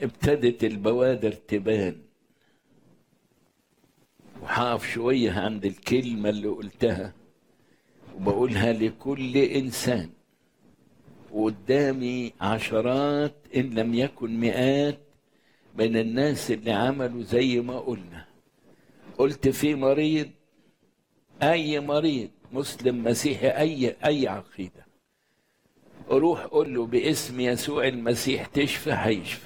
ابتدت البوادر تبان وحقف شوية عند الكلمة اللي قلتها وبقولها لكل إنسان وقدامي عشرات إن لم يكن مئات من الناس اللي عملوا زي ما قلنا قلت في مريض أي مريض مسلم مسيحي أي أي عقيدة روح قول له باسم يسوع المسيح تشفى هيشفى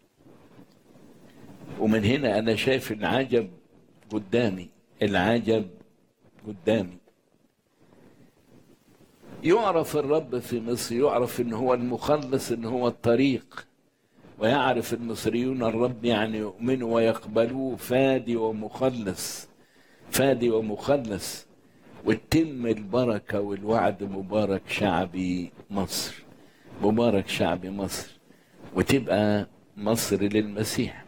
ومن هنا أنا شايف العجب قدامي العجب قدامي يعرف الرب في مصر يعرف ان هو المخلص ان هو الطريق ويعرف المصريون الرب يعني يؤمنوا ويقبلوه فادي ومخلص فادي ومخلص وتتم البركة والوعد مبارك شعبي مصر مبارك شعبي مصر وتبقى مصر للمسيح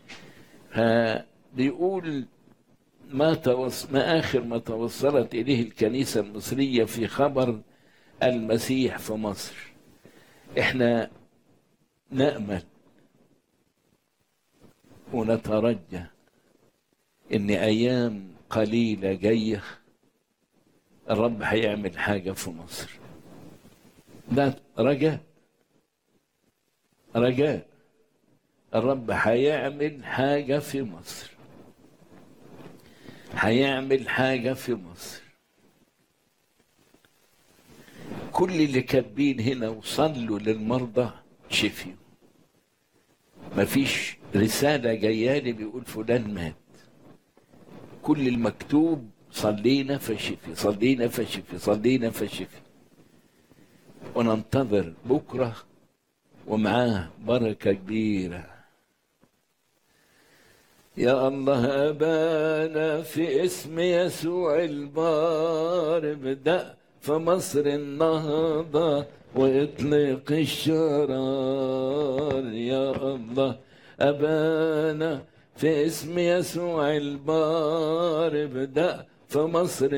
فبيقول ما توص... ما آخر ما توصلت إليه الكنيسة المصرية في خبر المسيح في مصر احنا نأمل ونترجى ان ايام قليلة جاية الرب هيعمل حاجة في مصر ده رجاء رجاء الرب هيعمل حاجة في مصر هيعمل حاجة في مصر كل اللي كاتبين هنا وصلوا للمرضى شفيوا مفيش رسالة جايالي بيقول فلان مات كل المكتوب صلينا فشفي صلينا فشفي صلينا فشفي وننتظر بكرة ومعاه بركة كبيرة يا الله أبانا في اسم يسوع البار ابدأ في مصر النهضة واطلق الشرار يا الله أبانا في اسم يسوع البار ابدأ في مصر